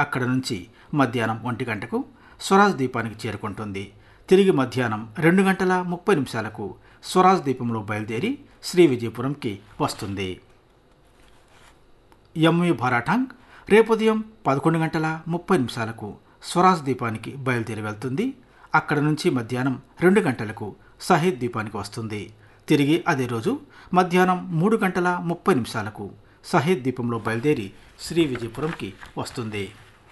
అక్కడ నుంచి మధ్యాహ్నం ఒంటి గంటకు స్వరాజ్ ద్వీపానికి చేరుకుంటుంది తిరిగి మధ్యాహ్నం రెండు గంటల ముప్పై నిమిషాలకు స్వరాజ్ ద్వీపంలో బయలుదేరి శ్రీ విజయపురంకి వస్తుంది ఎంవి భారాటాంగ్ రేపు ఉదయం పదకొండు గంటల ముప్పై నిమిషాలకు స్వరాజ్ ద్వీపానికి బయలుదేరి వెళ్తుంది అక్కడ నుంచి మధ్యాహ్నం రెండు గంటలకు సహీద్ ద్వీపానికి వస్తుంది తిరిగి అదే రోజు మధ్యాహ్నం మూడు గంటల ముప్పై నిమిషాలకు సహీద్ ద్వీపంలో బయలుదేరి శ్రీ విజయపురంకి వస్తుంది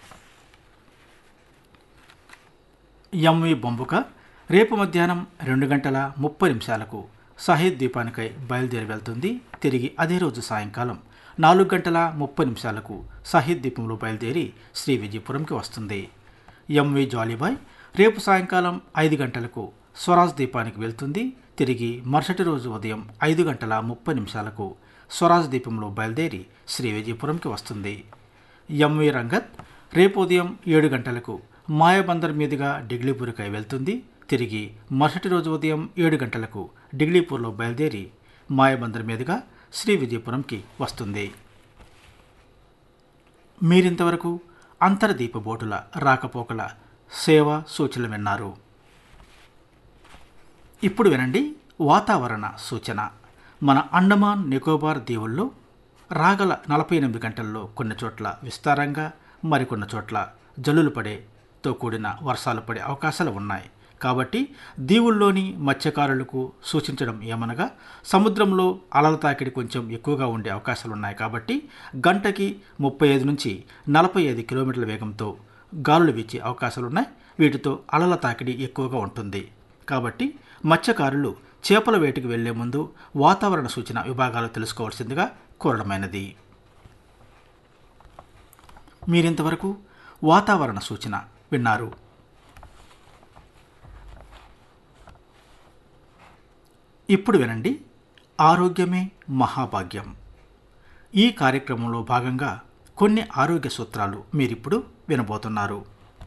ఎంవి బొంబుక రేపు మధ్యాహ్నం రెండు గంటల ముప్పై నిమిషాలకు సహీద్ ద్వీపానికై బయలుదేరి వెళ్తుంది తిరిగి అదే రోజు సాయంకాలం నాలుగు గంటల ముప్పై నిమిషాలకు సహీద్ ద్వీపంలో బయలుదేరి శ్రీ విజయపురంకి వస్తుంది ఎంవి జాలీబాయ్ రేపు సాయంకాలం ఐదు గంటలకు స్వరాజ్ ద్వీపానికి వెళ్తుంది తిరిగి మరుసటి రోజు ఉదయం ఐదు గంటల ముప్పై నిమిషాలకు స్వరాజ్ ద్వీపంలో బయలుదేరి శ్రీ విజయపురంకి వస్తుంది ఎంవి రంగత్ రేపు ఉదయం ఏడు గంటలకు మాయాబందర్ మీదుగా డిగ్లీపూర్కై వెళ్తుంది తిరిగి మరుసటి రోజు ఉదయం ఏడు గంటలకు డిగ్లీపూర్లో బయలుదేరి మాయాబందర్ మీదుగా శ్రీ విజయపురంకి వస్తుంది మీరింతవరకు అంతర్దీప బోటుల రాకపోకల సేవ సూచనలు విన్నారు ఇప్పుడు వినండి వాతావరణ సూచన మన అండమాన్ నికోబార్ దీవుల్లో రాగల నలభై ఎనిమిది గంటల్లో కొన్ని చోట్ల విస్తారంగా మరికొన్ని చోట్ల జల్లులు పడేతో కూడిన వర్షాలు పడే అవకాశాలు ఉన్నాయి కాబట్టి దీవుల్లోని మత్స్యకారులకు సూచించడం ఏమనగా సముద్రంలో అలల తాకిడి కొంచెం ఎక్కువగా ఉండే అవకాశాలు ఉన్నాయి కాబట్టి గంటకి ముప్పై ఐదు నుంచి నలభై ఐదు కిలోమీటర్ల వేగంతో గాలులు వీచే అవకాశాలు ఉన్నాయి వీటితో అలల తాకిడి ఎక్కువగా ఉంటుంది కాబట్టి మత్స్యకారులు చేపల వేటకు వెళ్లే ముందు వాతావరణ సూచన విభాగాలు తెలుసుకోవాల్సిందిగా కోరడమైనది మీరింతవరకు వాతావరణ సూచన విన్నారు ఇప్పుడు వినండి ఆరోగ్యమే మహాభాగ్యం ఈ కార్యక్రమంలో భాగంగా కొన్ని ఆరోగ్య సూత్రాలు మీరిప్పుడు వినబోతున్నారు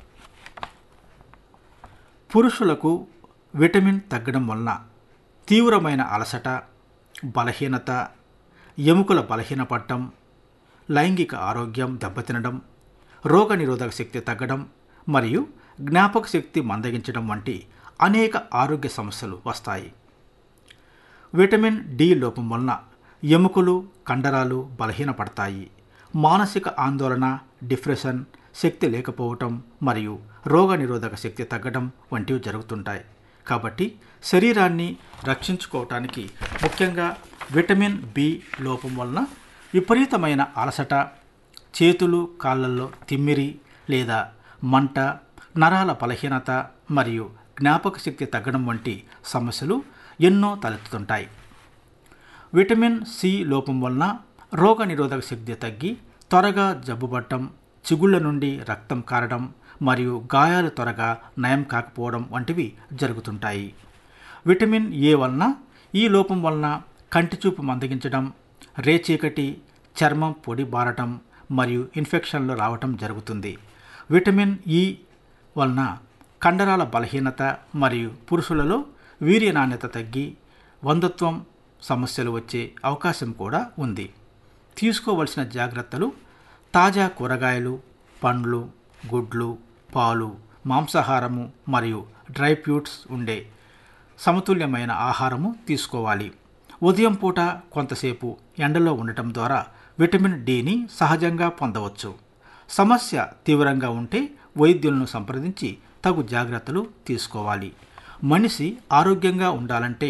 పురుషులకు విటమిన్ తగ్గడం వలన తీవ్రమైన అలసట బలహీనత ఎముకల బలహీనపడటం లైంగిక ఆరోగ్యం దెబ్బతినడం రోగనిరోధక శక్తి తగ్గడం మరియు జ్ఞాపక శక్తి మందగించడం వంటి అనేక ఆరోగ్య సమస్యలు వస్తాయి విటమిన్ డి లోపం వలన ఎముకలు కండరాలు బలహీనపడతాయి మానసిక ఆందోళన డిప్రెషన్ శక్తి లేకపోవటం మరియు రోగనిరోధక శక్తి తగ్గడం వంటివి జరుగుతుంటాయి కాబట్టి శరీరాన్ని రక్షించుకోవటానికి ముఖ్యంగా విటమిన్ బి లోపం వలన విపరీతమైన అలసట చేతులు కాళ్ళల్లో తిమ్మిరి లేదా మంట నరాల బలహీనత మరియు జ్ఞాపక శక్తి తగ్గడం వంటి సమస్యలు ఎన్నో తలెత్తుతుంటాయి విటమిన్ సి లోపం వలన రోగనిరోధక శక్తి తగ్గి త్వరగా జబ్బుపడటం చిగుళ్ళ నుండి రక్తం కారడం మరియు గాయాలు త్వరగా నయం కాకపోవడం వంటివి జరుగుతుంటాయి విటమిన్ ఏ వలన ఈ లోపం వలన కంటి చూపు మందగించడం రేచీకటి చర్మం పొడి బారటం మరియు ఇన్ఫెక్షన్లు రావటం జరుగుతుంది విటమిన్ ఈ వలన కండరాల బలహీనత మరియు పురుషులలో వీర్య నాణ్యత తగ్గి వంధత్వం సమస్యలు వచ్చే అవకాశం కూడా ఉంది తీసుకోవలసిన జాగ్రత్తలు తాజా కూరగాయలు పండ్లు గుడ్లు పాలు మాంసాహారము మరియు డ్రై ఫ్రూట్స్ ఉండే సమతుల్యమైన ఆహారము తీసుకోవాలి ఉదయం పూట కొంతసేపు ఎండలో ఉండటం ద్వారా విటమిన్ డిని సహజంగా పొందవచ్చు సమస్య తీవ్రంగా ఉంటే వైద్యులను సంప్రదించి తగు జాగ్రత్తలు తీసుకోవాలి మనిషి ఆరోగ్యంగా ఉండాలంటే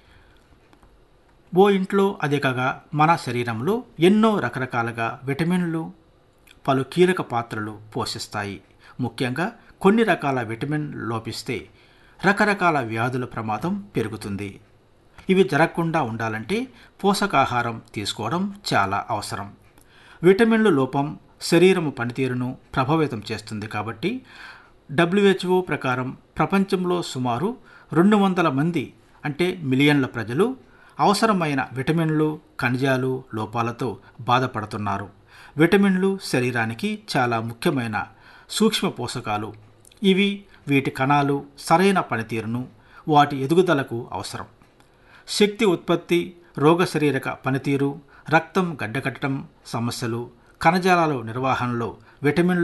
ఓ ఇంట్లో అధికగా మన శరీరంలో ఎన్నో రకరకాలుగా విటమిన్లు పలు కీలక పాత్రలు పోషిస్తాయి ముఖ్యంగా కొన్ని రకాల విటమిన్ లోపిస్తే రకరకాల వ్యాధుల ప్రమాదం పెరుగుతుంది ఇవి జరగకుండా ఉండాలంటే పోషకాహారం తీసుకోవడం చాలా అవసరం విటమిన్లు లోపం శరీరము పనితీరును ప్రభావితం చేస్తుంది కాబట్టి డబ్ల్యూహెచ్ఓ ప్రకారం ప్రపంచంలో సుమారు రెండు వందల మంది అంటే మిలియన్ల ప్రజలు అవసరమైన విటమిన్లు ఖనిజాలు లోపాలతో బాధపడుతున్నారు విటమిన్లు శరీరానికి చాలా ముఖ్యమైన సూక్ష్మ పోషకాలు ఇవి వీటి కణాలు సరైన పనితీరును వాటి ఎదుగుదలకు అవసరం శక్తి ఉత్పత్తి రోగశరీరక పనితీరు రక్తం గడ్డకట్టడం సమస్యలు కణజాలాల నిర్వహణలో విటమిన్లు